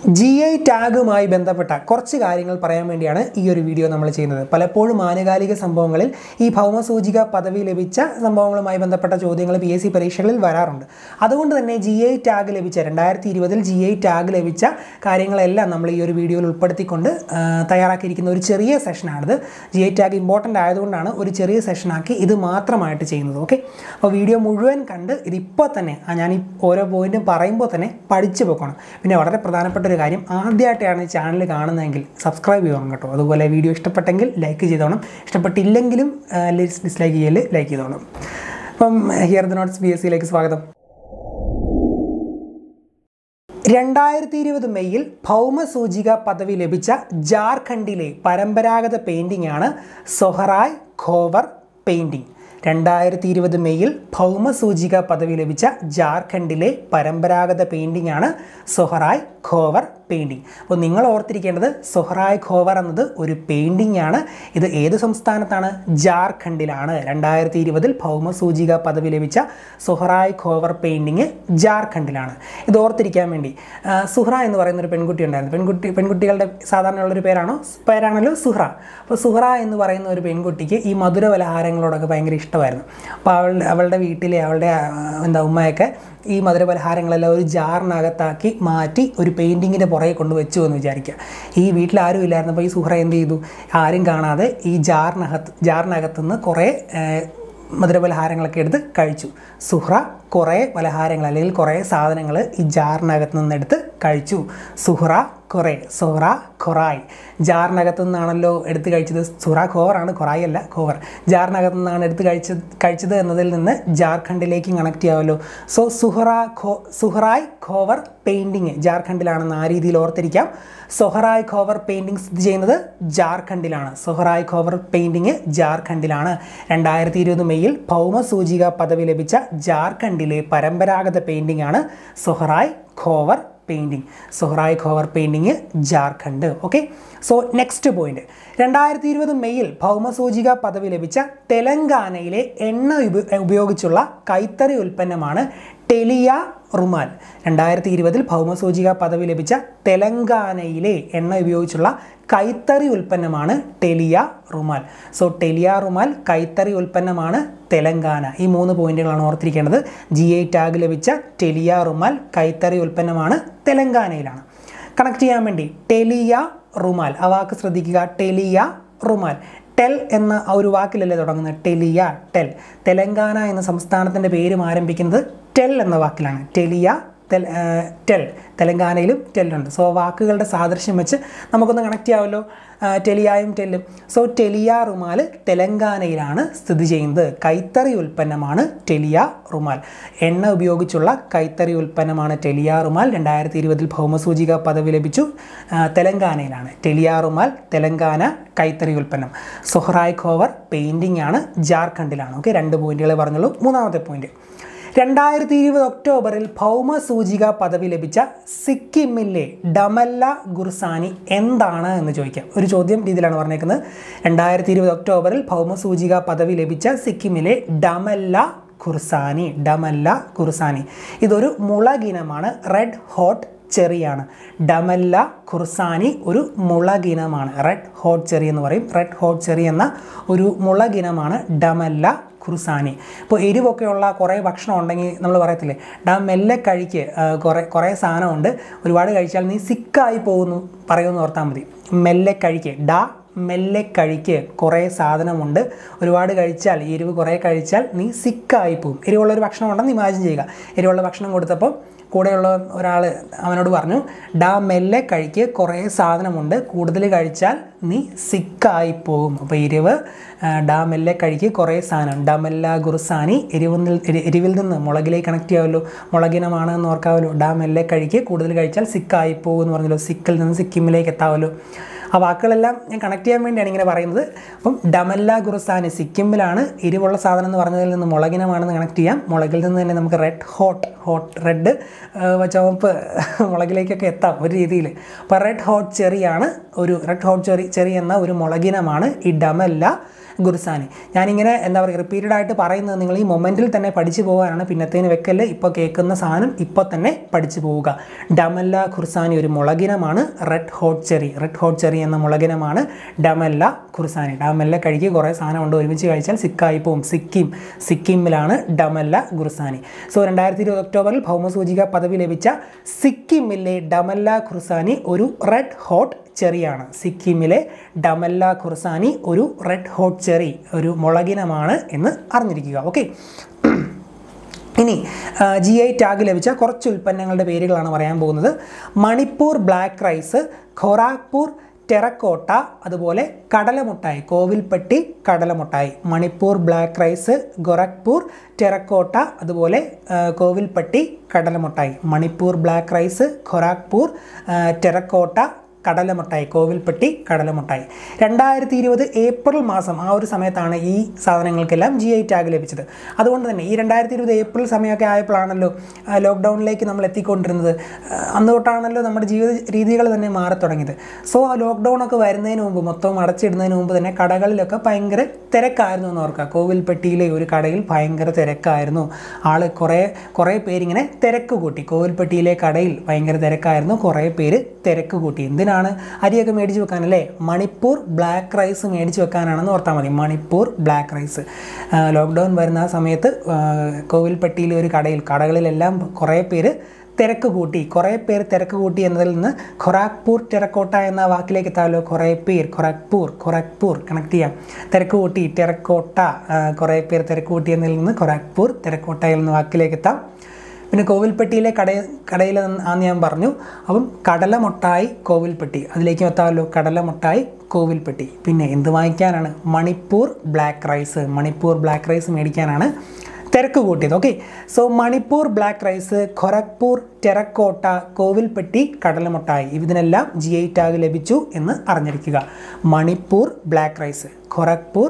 G I ടാഗുമായി ബന്ധപ്പെട്ട കുറച്ച് കാര്യങ്ങൾ പറയാൻ വേണ്ടിയാണ് ഈ ഒരു വീഡിയോ നമ്മൾ ചെയ്യുന്നത് പലപ്പോഴും ആനുകാലിക സംഭവങ്ങളിൽ ഈ ഭൗമസൂചിക പദവി ലഭിച്ച സംഭവങ്ങളുമായി ബന്ധപ്പെട്ട ചോദ്യങ്ങൾ പി എസ് സി പരീക്ഷകളിൽ വരാറുണ്ട് അതുകൊണ്ട് തന്നെ ജി ഐ ടാഗ് ലഭിച്ച രണ്ടായിരത്തി ഇരുപതിൽ ജി ഐ ടാഗ് ലഭിച്ച കാര്യങ്ങളെല്ലാം നമ്മൾ ഈ ഒരു വീഡിയോയിൽ ഉൾപ്പെടുത്തിക്കൊണ്ട് ആ, തയ്യാറാക്കിയിരിക്കുന്ന ഒരു ചെറിയ സെഷനാണിത് ജി ഐ ടാഗ് ഇമ്പോർട്ടൻ്റ് ആയതുകൊണ്ടാണ് ഒരു ചെറിയ സെഷനാക്കി ഇത് മാത്രമായിട്ട് ചെയ്യുന്നത് ഓക്കെ അപ്പോൾ വീഡിയോ മുഴുവൻ കണ്ട് ഇതിപ്പോൾ തന്നെ ആ, ഞാൻ ഈ ഓരോ പോയിന്റും പറയുമ്പോൾ തന്നെ പഠിച്ചു പോക്കണം പിന്നെ വളരെ പ്രധാനപ്പെട്ട ഒരു കാര്യം ആദ്യമായിട്ടാണ് ഈ ചാനൽ കാണുന്നതെങ്കിൽ സബ്സ്ക്രൈബ് ചെയ്തോണം കേട്ടോ അതുപോലെ വീഡിയോ ഇഷ്ടപ്പെട്ടെങ്കിൽ ലൈക്ക് ചെയ്തോണം ഇഷ്ടപ്പെട്ടില്ലെങ്കിലും ഡിസ്ലൈക്ക് ചെയ്യൽ ലൈക്ക് ചെയ്തോണം അപ്പം here the notes B S സിയിലേക്ക് സ്വാഗതം രണ്ടായിരത്തി ഇരുപത് മെയ്യിൽ ഭൗമസൂചിക പദവി ലഭിച്ച ജാർഖണ്ഡിലെ പരമ്പരാഗത പെയിൻറ്റിംഗ് ആണ് സൊഹറായ് ഖോവർ പെയിൻറ്റിംഗ് രണ്ടായിരത്തി ഇരുപത് മെയ്യിൽ ഭൗമസൂചിക പദവി ലഭിച്ച ജാർഖണ്ഡിലെ പരമ്പരാഗത പെയിൻറ്റിംഗ് ആണ് സൊഹറായ് ഖോവർ പെയിൻറ്റിംഗ് അപ്പോൾ നിങ്ങൾ ഓർത്തിരിക്കേണ്ടത് സൊഹറായ് ഖോവർ എന്നത് ഒരു പെയിൻറ്റിംഗ് ആണ് ഇത് ഏത് സംസ്ഥാനത്താണ് ജാർഖണ്ഡിലാണ് രണ്ടായിരത്തി ഇരുപതിൽ ഭൗമസൂചിക പദവി ലഭിച്ച സൊഹറായ് ഖോവർ പെയിൻറ്റിംഗ് ജാർഖണ്ഡിലാണ് ഇത് ഓർത്തിരിക്കാൻ വേണ്ടി ആ, സുഹ്റ എന്ന് പറയുന്ന ഒരു പെൺകുട്ടി ഉണ്ടായിരുന്നു പെൺകുട്ടി പെൺകുട്ടികളുടെ സാധാരണയുള്ളൊരു പേരാണോ പേരാണല്ലോ സുഹ്റ അപ്പോൾ സുഹ്റ എന്ന് പറയുന്ന ഒരു പെൺകുട്ടിക്ക് ഈ മധുര പലഹാരങ്ങളോടൊക്കെ ഭയങ്കര ഇഷ്ടമായിരുന്നു അപ്പോൾ അവളുടെ അവളുടെ വീട്ടിലെ അവളുടെ ആ, എന്താ ഉമ്മയൊക്കെ ഈ മധുര പലഹാരങ്ങളെല്ലാം ഒരു ജാറിനകത്താക്കി മാറ്റി ഒരു പെയിൻറ്റിങ്ങിൻ്റെ പുറകെ കൊണ്ട് വെച്ചു എന്ന് വിചാരിക്കുക ഈ വീട്ടിൽ ആരും ഇല്ലായിരുന്നപ്പോൾ ഈ സുഹ്റ എന്ത് ചെയ്തു ആരും കാണാതെ ഈ ജാറിനകത്ത് ജാറിനകത്തുനിന്ന് കുറേ ഏഹ്, മധുരപലഹാരങ്ങളൊക്കെ എടുത്ത് കഴിച്ചു സുഹ്റ കുറേ പലഹാരങ്ങൾ അല്ലെങ്കിൽ കുറേ സാധനങ്ങൾ ഈ ജാറിനകത്ത് നിന്നെടുത്ത് കഴിച്ചു സുഹ്റ കുറേ സൊഹ്റ ഖൊറായ് ജാറിനകത്ത് നിന്നാണല്ലോ എടുത്ത് കഴിച്ചത് സുഹ്റ ഖോവറാണ് ഖൊറായി അല്ല ഖോവർ ജാറിനകത്ത് നിന്നാണ് എടുത്ത് കഴിച്ചത് കഴിച്ചത് എന്നതിൽ നിന്ന് ജാർഖണ്ഡിലേക്ക് കണക്ട് ചെയ്യാമല്ലോ സോ സുഹ്റ ഖോ സുഹ്റായ് ഖോവർ പെയിൻറ്റിങ് ജാർഖണ്ഡിലാണെന്ന് ആ രീതിയിൽ ഓർത്തിരിക്കാം സൊഹറായ് ഖോവർ പെയിൻറ്റിംഗ് സ്ഥിതി ചെയ്യുന്നത് ജാർഖണ്ഡിലാണ് സൊഹറായ് ഖോവർ പെയിൻറ്റിംഗ് ജാർഖണ്ഡിലാണ് രണ്ടായിരത്തി ഇരുപത് മെയ്യിൽ ഭൗമസൂചിക പദവി ലഭിച്ച ജാർഖണ്ഡിലെ പരമ്പരാഗത പെയിൻറ്റിംഗ് ആണ് Sohrai Khovar painting Sohrai Khovar painting Jharkhand okay so next point രണ്ടായിരത്തി ഇരുപത് മെയ്യിൽ ഭൗമസൂചിക പദവി ലഭിച്ച തെലങ്കാനയിലെ എണ്ണ ഉപ- ഉപയോഗിച്ചുള്ള കൈത്തറി ഉൽപ്പന്നമാണ് ടെലിയ റുമാൽ രണ്ടായിരത്തി ഇരുപതിൽ ഭൗമസൂചിക പദവി ലഭിച്ച തെലങ്കാനയിലെ എണ്ണ ഉപയോഗിച്ചുള്ള കൈത്തറി ഉൽപ്പന്നമാണ് ടെലിയ റുമാൽ സോ ടെലിയ റുമാൽ കൈത്തറി ഉൽപ്പന്നമാണ് തെലങ്കാന ഈ മൂന്ന് പോയിന്റുകളാണ് ഓർത്തിരിക്കേണ്ടത് ജി ഐ ടാഗ് ലഭിച്ച ടെലിയ റുമാൽ കൈത്തറി ഉൽപ്പന്നമാണ് തെലങ്കാനയിലാണ് കണക്ട് ചെയ്യാൻ വേണ്ടി ടെലിയ റുമാൽ ആ വാക്ക് ശ്രദ്ധിക്കുക ടെലിയ റുമാൽ ടെൽ എന്ന ആ ഒരു വാക്കിലല്ലേ തുടങ്ങുന്നത് ടെലിയ ടെൽ തെലങ്കാന എന്ന സംസ്ഥാനത്തിൻ്റെ പേരും ആരംഭിക്കുന്നത് ടെൽ എന്ന വാക്കിലാണ് ടെലിയ തെൽ ആ, ടെൽ തെലങ്കാനയിലും ടെല്ലുണ്ട് സോ വാക്കുകളുടെ സാദൃശ്യം വെച്ച് നമുക്കൊന്ന് കണക്ട് ചെയ്യാമല്ലോ ആ, ടെലിയായും ടെല്ലും സോ ടെലിയ റുമാൽ തെലങ്കാനയിലാണ് സ്ഥിതി ചെയ്യുന്നത് കൈത്തറി ഉൽപ്പന്നമാണ് ടെലിയ റുമാൽ എണ്ണ ഉപയോഗിച്ചുള്ള കൈത്തറി ഉൽപ്പന്നമാണ് ടെലിയ റുമാൽ രണ്ടായിരത്തി ഇരുപതിൽ ഭൗമസൂചിക പദവി ലഭിച്ചു ആ, തെലങ്കാനയിലാണ് ടെലിയ റുമാൽ തെലങ്കാന കൈത്തറി ഉൽപ്പന്നം സൊഹറായ് ഖോവർ പെയിൻറ്റിംഗ് ആണ് ജാർഖണ്ഡിലാണ് ഓക്കെ രണ്ട് പോയിന്റുകളെ പറഞ്ഞുള്ളൂ മൂന്നാമത്തെ പോയിന്റ് രണ്ടായിരത്തി ഇരുപത് ഒക്ടോബറിൽ ഭൗമസൂചിക പദവി ലഭിച്ച സിക്കിമിലെ ഡമല്ല ഗുർസാനി എന്താണ് എന്ന് ചോദിക്കാം ഒരു ചോദ്യം രീതിയിലാണ് പറഞ്ഞേക്കുന്നത് രണ്ടായിരത്തി ഇരുപത് ഒക്ടോബറിൽ ഭൗമസൂചിക പദവി ലഭിച്ച സിക്കിമിലെ ഡമല്ല ഖുർസാനി ഡമല്ല ഖുർസാനി ഇതൊരു മുളകിനമാണ് റെഡ് ഹോട്ട് ചെറിയാണ് ഡമല്ല ഖുർസാനി ഒരു മുളകിനമാണ് റെഡ് ഹോട്ട് ചെറി എന്ന് പറയും റെഡ് ഹോട്ട് ചെറി എന്ന ഒരു മുളകിനമാണ് ഡമല്ല ഖുർസാനി ഇപ്പോൾ എരിവൊക്കെയുള്ള കുറേ ഭക്ഷണം ഉണ്ടെങ്കിൽ നമ്മൾ പറയത്തില്ലേ ഡാ മെല്ലെ കഴിക്ക് ആ, കുറേ കുറേ സാധനമുണ്ട് ഒരുപാട് കഴിച്ചാൽ നീ സിക്കായി പോകുന്നു പറയുമെന്ന് ഓർത്താൽ മതി മെല്ലെ കഴിക്ക് ഡാ മെല്ലെ കഴിക്ക് കുറേ സാധനമുണ്ട് ഒരുപാട് കഴിച്ചാൽ ഈ എരിവ് കുറേ കഴിച്ചാൽ നീ സിക്കായി പോകും എരിവുള്ള ഒരു ഭക്ഷണം ഉണ്ടെന്ന് ഇമാജിൻ ചെയ്യുക എരിവുള്ള ഭക്ഷണം കൊടുത്തപ്പോൾ കൂടെയുള്ള ഒരാൾ അവനോട് പറഞ്ഞു ഡാ മെല്ലെ കഴിക്ക് കുറേ സാധനമുണ്ട് കൂടുതൽ കഴിച്ചാൽ നീ സിക്കായി പോകും അപ്പോൾ എരിവ് ആ, ഡാ മെല്ലെ കഴിക്ക് കുറേ സാധനം ഡമല്ല ഗുർസാനി എരിവിൽ നിന്ന് എരി- എരിവിൽ നിന്ന് മുളകിലേക്ക് കണക്ട് ചെയ്യാമല്ലോ മുളകിനമാണ് എന്ന് ഓർക്കാമല്ലോ ഡാ മെല്ലെ കഴിക്ക് കൂടുതൽ കഴിച്ചാൽ സിക്കായി പോകും എന്ന് പറഞ്ഞല്ലോ സിക്കിൽ നിന്ന് സിക്കിമിലേക്ക് എത്താമല്ലോ ആ വാക്കുകളെല്ലാം ഞാൻ കണക്ട് ചെയ്യാൻ വേണ്ടിയാണ് ഇങ്ങനെ പറയുന്നത് അപ്പം ഡമല്ല ഗുറുസാനി സിക്കിമിലാണ് എരിവുള്ള സാധനം എന്ന് പറഞ്ഞതിൽ നിന്ന് മുളകിനമാണെന്ന് കണക്ട് ചെയ്യാം മുളകിൽ നിന്ന് തന്നെ നമുക്ക് റെഡ് ഹോട്ട് ഹോട്ട് റെഡ് ചുവപ്പ് മുളകിലേക്കൊക്കെ എത്താം ഒരു രീതിയിൽ അപ്പോൾ റെഡ് ഹോട്ട് ചെറിയാണ് ഒരു റെഡ് ഹോട്ട് ചെറി ചെറി എന്ന ഒരു മുളകിനമാണ് ഈ ഡമല്ല ഗുർസാനി ഞാനിങ്ങനെ എന്താ പറയുക റിപ്പീറ്റഡ് ആയിട്ട് പറയുന്നത് നിങ്ങൾ ഈ മൊമെൻറ്റിൽ തന്നെ പഠിച്ചു പോകാനാണ് പിന്നത്തേന് വെക്കല് ഇപ്പോൾ കേൾക്കുന്ന സാധനം ഇപ്പോൾ തന്നെ പഠിച്ചു പോവുക ഡമല്ല ഖുർസാനി ഒരു മുളകിനമാണ് red hot cherry red hot cherry എന്ന മുളകിനമാണ് ഡമല്ല ഖുർസാനി ഡമല്ല കഴുകി കുറേ സാധനം കൊണ്ട് ഒരുമിച്ച് കഴിച്ചാൽ സിക്കായി പോവും സിക്കിം സിക്കിമിലാണ് ഡമല്ല ഖുർസാനി സോ രണ്ടായിരത്തി ഇരുപത് ഒക്ടോബറിൽ ഭൗമസൂചിക പദവി ലഭിച്ച സിക്കിമിലെ ഡമല്ല ഖുർസാനി ഒരു റെഡ് ഹോട്ട് ചെറിയാണ് സിക്കിമിലെ ഡമല്ല ഖുർസാനി ഒരു റെഡ് ഹോട്ട് ചെറി ഒരു മുളകിനമാണ് എന്ന് അറിഞ്ഞിരിക്കുക ഓക്കെ ഇനി ജി ഐ ടാഗ് ലഭിച്ച കുറച്ച് ഉൽപ്പന്നങ്ങളുടെ പേരുകളാണ് പറയാൻ പോകുന്നത് Manipur black rice Gorakhpur terracotta അതുപോലെ കടലമുട്ടായി കോവിൽപ്പെട്ടി കടലമുട്ടായി Manipur black rice Gorakhpur terracotta അതുപോലെ ആ, കോവിൽപ്പെട്ടി കടലമുട്ടായി മണിപ്പൂർ ബ്ലാക്ക് റൈസ് ഖൊറാക്പൂർ ആ, ടെറക്കോട്ട കടലമുട്ടായി കോവിൽപ്പെട്ടി കടലമുട്ടായി രണ്ടായിരത്തി ഇരുപത് ഏപ്രിൽ മാസം ആ ഒരു സമയത്താണ് ഈ സാധനങ്ങൾക്കെല്ലാം ജി ഐ ടാഗ് ലഭിച്ചത് അതുകൊണ്ട് തന്നെ ഈ രണ്ടായിരത്തി ഇരുപത് ഏപ്രിൽ സമയമൊക്കെ ആയപ്പോഴാണല്ലോ ആ, ലോക്ക്ഡൗണിലേക്ക് നമ്മൾ എത്തിക്കൊണ്ടിരുന്നത് ആ, അന്ന് തൊട്ടാണല്ലോ നമ്മുടെ ജീവിത രീതികൾ തന്നെ മാറി തുടങ്ങിയത് സോ ആ ലോക്ക്ഡൗൺ ഒക്കെ വരുന്നതിന് മുമ്പ് മൊത്തം അടച്ചിടുന്നതിന് മുമ്പ് തന്നെ കടകളിലൊക്കെ ഭയങ്കര തിരക്കായിരുന്നു എന്ന് ഓർക്കുക കോവിൽപ്പെട്ടിയിലെ ഒരു കടയിൽ ഭയങ്കര തിരക്കായിരുന്നു ആൾ കുറേ കുറേ പേരിങ്ങനെ തിരക്ക് കൂട്ടി കോവിൽപ്പെട്ടിയിലെ കടയിൽ ഭയങ്കര തിരക്കായിരുന്നു കുറേ പേര് തിരക്ക് കൂട്ടി എന്തിനാണ് അരിയൊക്കെ മേടിച്ച് വെക്കാനല്ലേ മണിപ്പൂർ ബ്ലാക്ക് റൈസ് മേടിച്ച് വെക്കാനാണെന്ന് ഓർത്താൽ മതി മണിപ്പൂർ ബ്ലാക്ക് റൈസ് ലോക്ക്ഡൗൺ വരുന്ന ആ സമയത്ത് ആ, കോവിൽപ്പെട്ടിയിലെ ഒരു കടയിൽ കടകളിലെല്ലാം കുറേ പേര് തിരക്ക് കൂട്ടി കുറേ പേർ തിരക്ക് കൂട്ടി എന്നതിൽ നിന്ന് ഖൊറാക്പൂർ ടെറക്കോട്ട എന്ന വാക്കിലേക്ക് എത്താമല്ലോ കുറേ പേർ ഖൊറാക്പൂർ ഖൊറാക്പൂർ കണക്ട് ചെയ്യാം തിരക്ക് കൂട്ടി ടെറക്കോട്ട ആ, കുറേ പേർ തിരക്ക് കൂട്ടി എന്നതിൽ നിന്ന് ഖൊറാക്പൂർ ടെറക്കോട്ട എന്ന വാക്കിലേക്ക് എത്താം പിന്നെ കോവിൽപ്പെട്ടിയിലെ കട കടയിൽ ആന്ന് ഞാൻ പറഞ്ഞു അപ്പം കടലമുട്ടായി കോവിൽപ്പെട്ടി അതിലേക്ക് എത്താമല്ലോ കടലമുട്ടായി കോവിൽപ്പെട്ടി പിന്നെ എന്ത് വാങ്ങിക്കാനാണ് Manipur black rice Manipur black rice മേടിക്കാനാണ് തിരക്ക് കൂട്ടിയത് okay so Manipur black rice Gorakhpur terracotta Kovilpatti കടലമുട്ടായി ഇതിനെല്ലാം ജി ഐ ടാഗ് ലഭിച്ചു എന്ന് അറിഞ്ഞിരിക്കുക Manipur black rice Gorakhpur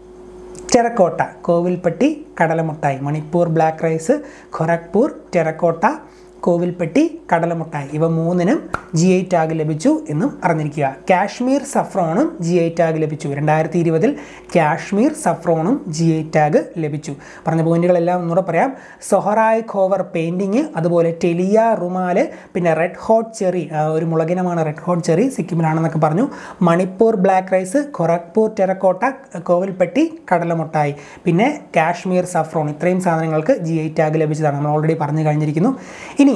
terracotta Kovilpatti കടലമുട്ടായി Manipur black rice Gorakhpur terracotta Kovilpatti കടലമുട്ടായി ഇവ മൂന്നിനും ജി ഐ ടാഗ് ലഭിച്ചു എന്നും അറിഞ്ഞിരിക്കുക കാശ്മീർ സഫ്രോണും ജി ഐ ടാഗ് ലഭിച്ചു രണ്ടായിരത്തി ഇരുപതിൽ കാശ്മീർ സഫ്രോണും ജി ഐ ടാഗ് ലഭിച്ചു പറഞ്ഞ പോയിന്റുകളെല്ലാം ഒന്നുകൂടെ പറയാം സൊഹറായ് ഖോവർ പെയിൻറ്റിങ് അതുപോലെ ടെലിയ റുമാല് പിന്നെ റെഡ് ഹോട്ട് ചെറി ആ, ഒരു മുളകിനമാണ് റെഡ് ഹോട്ട് ചെറി സിക്കിമിലാണെന്നൊക്കെ പറഞ്ഞു Manipur black rice Gorakhpur terracotta Kovilpatti കടലമുട്ടായി പിന്നെ കാശ്മീർ സഫ്രോൺ ഇത്രയും സാധനങ്ങൾക്ക് ജി ഐ ടാഗ് ലഭിച്ചതാണ് നമ്മൾ ഓൾറെഡി പറഞ്ഞു കഴിഞ്ഞിരിക്കുന്നു ഇനി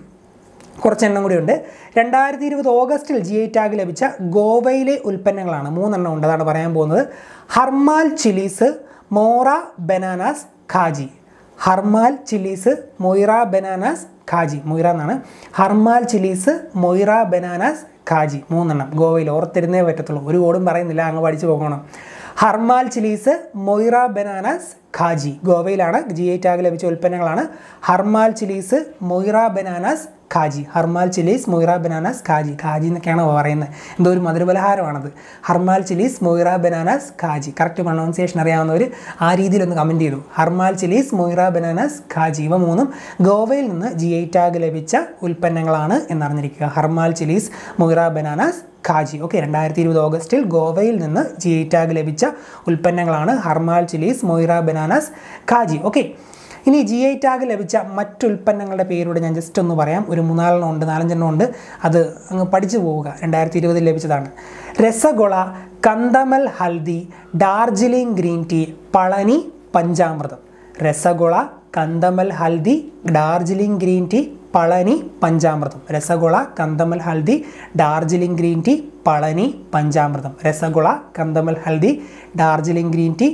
കുറച്ചെണ്ണം കൂടിയുണ്ട് രണ്ടായിരത്തി ഇരുപത് ഓഗസ്റ്റിൽ ജി ഐ ടാഗ് ലഭിച്ച ഗോവയിലെ ഉൽപ്പന്നങ്ങളാണ് മൂന്നെണ്ണം ഉണ്ട് അതാണ് പറയാൻ പോകുന്നത് Harmal chillies Moira bananas Khaje Harmal chillies Moira bananas Khaje Moira എന്നാണ് ഹർമാൽ ചില്ലീസ് മൊയ്റ ബനാനാസ് ഖാജി മൂന്നെണ്ണം ഗോവയിൽ ഓർത്തിരുന്നേ പറ്റത്തുള്ളൂ ഒരു കോടും പറയുന്നില്ല അങ്ങ് പഠിച്ചു പോകണം ഹർമാൽ ചില്ലീസ് മൊയ്റ ബനാനാസ് ഖാജി ഗോവയിലാണ് ജി ഐ ടാഗ് ലഭിച്ച ഉൽപ്പന്നങ്ങളാണ് Harmal chillies Moira bananas Khaje Harmal chillies Moira bananas Khaje Khaje എന്നൊക്കെയാണ് പറയുന്നത് എന്തോ ഒരു മധുരപലഹാരമാണത് Harmal chillies Moira bananas Khaje correct pronunciation അറിയാവുന്നവർ ആ രീതിയിലൊന്ന് കമൻറ്റ് ചെയ്തു ഹർമാൽ ചില്ലീസ് മൊയ്റ ബനാനാസ് ഖാജി ഇവ മൂന്നും ഗോവയിൽ നിന്ന് ജി ഐ ടാഗ് ലഭിച്ച ഉൽപ്പന്നങ്ങളാണ് എന്നറിഞ്ഞിരിക്കുക Harmal chillies Moira bananas Khaje okay രണ്ടായിരത്തി ഇരുപത് ഓഗസ്റ്റിൽ ഗോവയിൽ നിന്ന് ജി ഐ ടാഗ് ലഭിച്ച ഉൽപ്പന്നങ്ങളാണ് Harmal chillies Moira bananas Khaje okay ഇനി ജി ഐ ടാഗ് ലഭിച്ച മറ്റു ഉൽപ്പന്നങ്ങളുടെ പേരൂടെ ഞാൻ ജസ്റ്റ് ഒന്ന് പറയാം ഒരു മൂന്നാലെണ്ണം ഉണ്ട് നാലഞ്ചെണ്ണം ഉണ്ട് അത് അങ്ങ് പഠിച്ചു പോവുക രണ്ടായിരത്തി ഇരുപതിൽ ലഭിച്ചതാണ് rasgulla Kandhamal Haldi Darjeeling green tea Palani Panchamirtham rasgulla Kandhamal Haldi Darjeeling green tea Palani Panchamirtham rasgulla Kandhamal Haldi Darjeeling green tea Palani Panchamirtham rasgulla Kandhamal Haldi Darjeeling green tea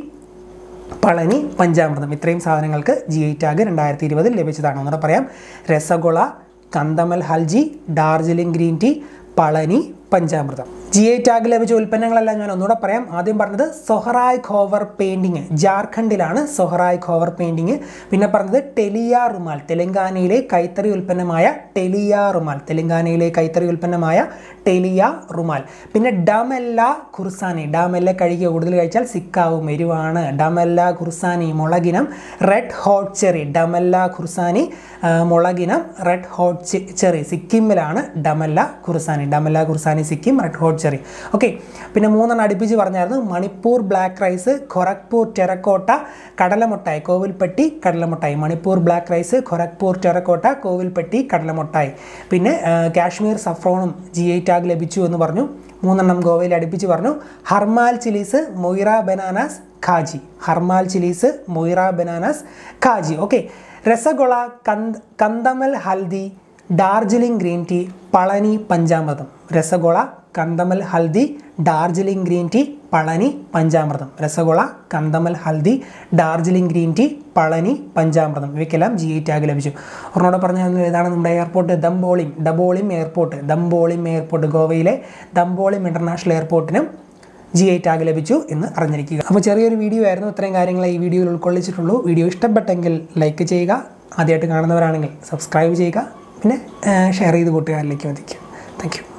Palani Panchamirtham ഇത്രയും സാധനങ്ങൾക്ക് ജി ഐ ടാഗ് രണ്ടായിരത്തി ഇരുപതിൽ ലഭിച്ചതാണ് ഒന്നുകൂടെ പറയാം rasgulla Kandhamal Haldi Darjeeling green tea Palani Panchamirtham G I tag ലഭിച്ച ഉൽപ്പന്നങ്ങളെല്ലാം ഞാൻ ഒന്നുകൂടെ പറയാം ആദ്യം പറഞ്ഞത് സൊഹറായ് ഖോവർ പെയിൻറ്റിങ് ജാർഖണ്ഡിലാണ് സൊഹറായ് ഖോവർ പെയിൻറ്റിങ് പിന്നെ പറഞ്ഞത് ടെലിയ റുമാൽ തെലങ്കാനയിലെ കൈത്തറി ഉൽപ്പന്നമായ ടെലിയ റുമാൽ തെലങ്കാനയിലെ കൈത്തറി ഉൽപ്പന്നമായ ടെലിയ റുമാൽ പിന്നെ ഡമെല്ല ഖുർസാനി ഡമെല്ല കഴിക്കുക കൂടുതൽ കഴിച്ചാൽ സിക്കാവും എരിവാണ് ഡമെല്ല ഖുർസാനി മുളകിനം റെഡ് ഹോട്ട് ചെറി ഡമെല്ല ഖുർസാനി ആ, മുളകിനം റെഡ് ഹോട്ട് ചെറി സിക്കിമിലാണ് ഡമല്ല ഖുർസാനി ഡമല്ല Khursani Sikkim red hot cherry okay പിന്നെ മൂന്നെണ്ണം അടുപ്പിച്ച് പറഞ്ഞായിരുന്നു Manipur black rice Gorakhpur terracotta കടലമുട്ടായി കോവിൽപ്പെട്ടി കടലമുട്ടായി Manipur black rice Gorakhpur terracotta Kovilpatti കടലമുട്ടായി പിന്നെ ആ, കാശ്മീർ സഫ്രോണും ജി ഐ ടാഗ് ലഭിച്ചു എന്ന് പറഞ്ഞു മൂന്നെണ്ണം ഗോവയിൽ അടുപ്പിച്ച് പറഞ്ഞു Harmal chillies Moira bananas Khaje Harmal chillies Moira bananas Khaje okay rasgulla കന്ത് Kandhamal Haldi Darjeeling green tea Palani Panchamirtham rasgulla Kandhamal Haldi Darjeeling green tea Palani Panchamirtham rasgulla Kandhamal Haldi Darjeeling green tea Palani Panchamirtham ഇവയ്ക്കെല്ലാം ജി ഐ ടാഗ് ലഭിച്ചു ഒരെണ്ണോടെ പറഞ്ഞാൽ ഇതാണ് നമ്മുടെ airport Dabolim Dabolim airport Dabolim airport ഗോവയിലെ ദംബോളിം ഇൻ്റർനാഷണൽ എയർപോർട്ടിനും ജി ഐ ടാഗ് ലഭിച്ചു എന്ന് അറിഞ്ഞിരിക്കുക അപ്പോൾ ചെറിയൊരു വീഡിയോ ആയിരുന്നു ഇത്രയും കാര്യങ്ങൾ ഈ വീഡിയോയിൽ ഉൾക്കൊള്ളിച്ചിട്ടുള്ളൂ വീഡിയോ ഇഷ്ടപ്പെട്ടെങ്കിൽ ലൈക്ക് ചെയ്യുക ആദ്യമായിട്ട് കാണുന്നവരാണെങ്കിൽ സബ്സ്ക്രൈബ് ചെയ്യുക പിന്നെ ഷെയർ ചെയ്ത് കൂട്ടുകാരിലേക്ക് എത്തിക്കുക താങ്ക് യു